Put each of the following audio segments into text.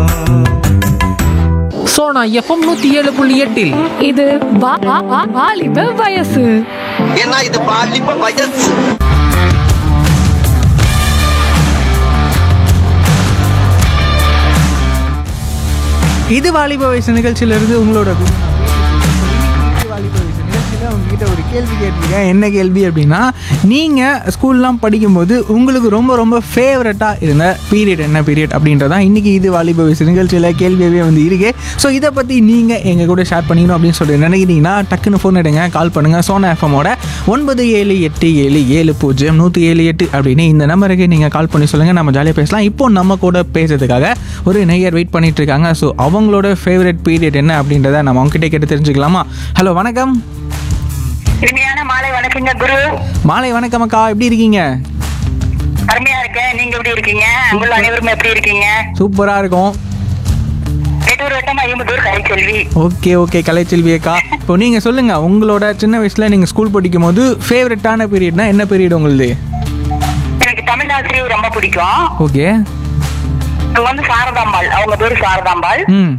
Sona FM நூத்தி ஏழு புள்ளி எட்டில் இது வா- வா- வா- வாலிப வயசு ஏன்னா இது பாலிப்ப வயசு இது வாலிப வயசு நிகழ்ச்சியிலிருந்து உங்களோட குரு. இது வாலிப வயசு நிகழ்ச்சியில் உங்ககிட்ட ஒரு கேள்வி கேட்டிருக்கேன் என்ன கேள்வி அப்படின்னா நீங்கள் ஸ்கூல்லாம் படிக்கும்போது உங்களுக்கு ரொம்ப ரொம்ப ஃபேவரட்டாக இருந்த பீரியட் என்ன பீரியட் அப்படின்றதான் இன்றைக்கி இது வாலிப வயசு நிகழ்ச்சியில் கேள்வியாகவே வந்து இருக்கு ஸோ இதை பற்றி நீங்கள் எங்கள் கூட ஷேர் பண்ணிக்கணும் அப்படின்னு சொல்லி நினைக்கிறீங்கன்னா டக்குன்னு ஃபோன் எடுங்க கால் பண்ணுங்கள் சோனா எஃப்எம்மோட ஒன்பது ஏழு எட்டு ஏழு ஏழு பூஜ்ஜியம் நூற்றி ஏழு எட்டு அப்படின்னு இந்த நம்பருக்கு நீங்கள் கால் பண்ணி சொல்லுங்கள் நம்ம ஜாலியாக பேசலாம் இப்போ நம்ம கூட பேசுறதுக்காக ஒரு நெய்யர் வெயிட் பண்ணிட்டு இருக்காங்க ஸோ அவங்களோட ஃபேவரட் பீரியட் என்ன அப்படின்றத நம்ம அவங்ககிட்ட கேட்டு தெரிஞ்சுக்கலாமா ஹலோ வணக்கம் இனிமையான மாலை வணக்கங்க குரு மாலை வணக்கம் அக்கா எப்படி இருக்கீங்க அருமையா இருக்கேன் நீங்க எப்படி இருக்கீங்க உங்கள் அனைவரும் எப்படி இருக்கீங்க சூப்பராக இருக்கும் எட்டூர் வட்டம் ஐம்பத்தூர் கலைச்செல்வி ஓகே ஓகே கலைச்செல்வி அக்கா இப்போ நீங்கள் சொல்லுங்கள் உங்களோட சின்ன வயசில் நீங்கள் ஸ்கூல் படிக்கும் போது ஃபேவரட்டான பீரியட்னா என்ன பீரியட் உங்களுது எனக்கு தமிழ் ஆசிரியர் ரொம்ப பிடிக்கும் ஓகே அவங்க வந்து சாரதாம்பாள் அவங்க பேரு சாரதாம்பாள் ம்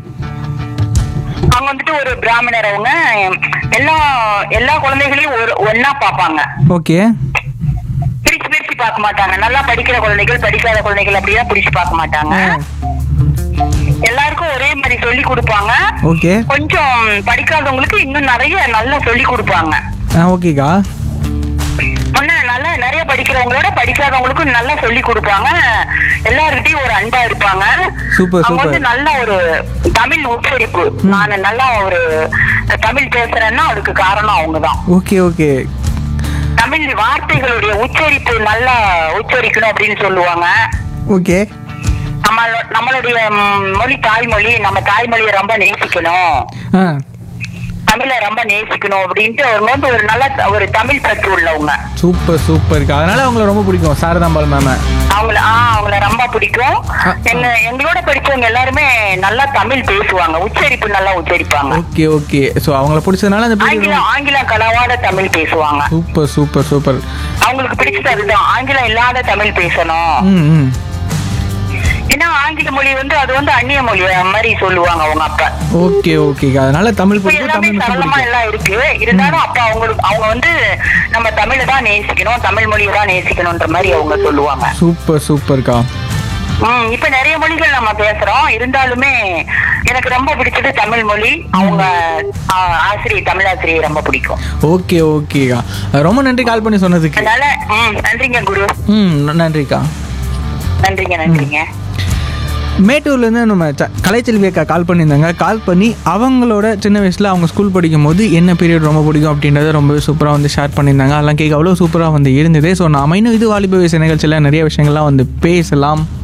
அவங்க வந்துட்டு ஒரு பிராமணர் அவங்க எல்லா எல்லா குழந்தைகளையும் ஒரு ஒன்னா பார்ப்பாங்க ஓகே பிரிச்சு பிரிச்சு பார்க்க மாட்டாங்க நல்லா படிக்கிற குழந்தைகள் படிக்காத குழந்தைகள் அப்படிதான் பிரிச்சு பார்க்க மாட்டாங்க எல்லாருக்கும் ஒரே மாதிரி சொல்லி கொடுப்பாங்க ஓகே கொஞ்சம் படிக்காதவங்களுக்கு இன்னும் நிறைய நல்லா சொல்லி கொடுப்பாங்க ஆ ஓகேக்கா முன்ன நல்லா நிறைய படிக்கிறவங்களோட படிக்காதவங்களுக்கும் நல்லா சொல்லி கொடுப்பாங்க எல்லார்கிட்டயும் ஒரு அன்பா இருப்பாங்க Super, அவங்க super. வந்து நல்ல ஒரு தமிழ் உச்சரிப்பு நான் நல்லா ஒரு தமிழ் பேசுறேன்னா அதுக்கு காரணம் அவங்கதான் ஓகே ஓகே தமிழ் வார்த்தைகளுடைய உச்சரிப்பு நல்லா உச்சரிக்கணும் அப்படின்னு சொல்லுவாங்க ஓகே நம்மளோ- நம்மளுடைய ம், மொழி தாய்மொழி நம்ம தாய்மொழியை ரொம்ப நேசிக்கணும் ஆ தமிழை ரொம்ப நேசிக்கணும் அப்படின்ட்டு அவங்க வந்து ஒரு நல்ல த- ஒரு தமிழ் பற்று உள்ளவங்க சூப்பர் சூப்பர்க்கா அதனால அவங்கள ரொம்ப பிடிக்கும் சாரதாம்பாள் மேம அவங்கள ஆ அவங்கள ரொம்ப பிடிக்கும் ஆ, எங்க எங்களோட படிச்சவங்க எல்லாருமே நல்லா தமிழ் பேசுவாங்க உச்சரிப்பு நல்லா உச்சரிப்பாங்க ஓகே ஓகே ஸோ அவங்கள பிடிச்சதுனால அந்த பீரியட் ஆங்கிலம் ஆங்கிலம் கலவாத தமிழ் பேசுவாங்க சூப்பர் சூப்பர் சூப்பர் அவங்களுக்கு பிடிச்சது அதுதான் ஆங்கிலம் இல்லாத தமிழ் பேசணும் ம் ம் ஏன்னா ஆங்கில மொழி வந்து அது வந்து அந்நிய மொழி மாதிரி சொல்லுவாங்க அவங்க அப்பா ஓகே ஓகேக்கா அதனால தமிழ் இப்ப பிடிக்கும் எல்லாமே தமிழ் மிஷம் சரளமா பிடிக்கும் எல்லாம் இருக்கு இருந்தாலும் அப்ப அவங்களுக்கு அவங்க வந்து நம்ம தமிழை தான் நேசிக்கணும் தமிழ் மொழியை தான் நேசிக்கணும்ன்ற மாதிரி அவங்க சொல்லுவாங்க சூப்பர் சூப்பர்க்கா ம், இப்ப நிறைய மொழிகள் நம்ம பேசுறோம் இருந்தாலுமே எனக்கு ரொம்ப பிடிச்சது தமிழ் மொழி அவங்க ஆ, ஆசிரியர் தமிழ் ஆசிரியர் ரொம்ப பிடிக்கும் ஓகே ஓகேக்கா ரொம்ப நன்றி கால் பண்ணி சொன்னதுக்கு அதனால ம் நன்றிங்க குரு ம் நன்றிக்கா நன்றிங்க நன்றிங்க மேட்டூர்லேருந்து நம்ம ச கலைச்செல்வி அக்கா கால் பண்ணியிருந்தாங்க கால் பண்ணி அவங்களோட சின்ன வயசில் அவங்க ஸ்கூல் படிக்கும் போது என்ன பீரியட் ரொம்ப பிடிக்கும் அப்படின்றத ரொம்பவே சூப்பராக வந்து ஷேர் பண்ணியிருந்தாங்க அதெல்லாம் கேட்க அவ்வளோ சூப்பராக வந்து இருந்தது ஸோ நாம இன்னும் இது வாலிப வயசு நிகழ்ச்சியில் நிறைய விஷயங்கள்லாம் வந்து பேசலாம்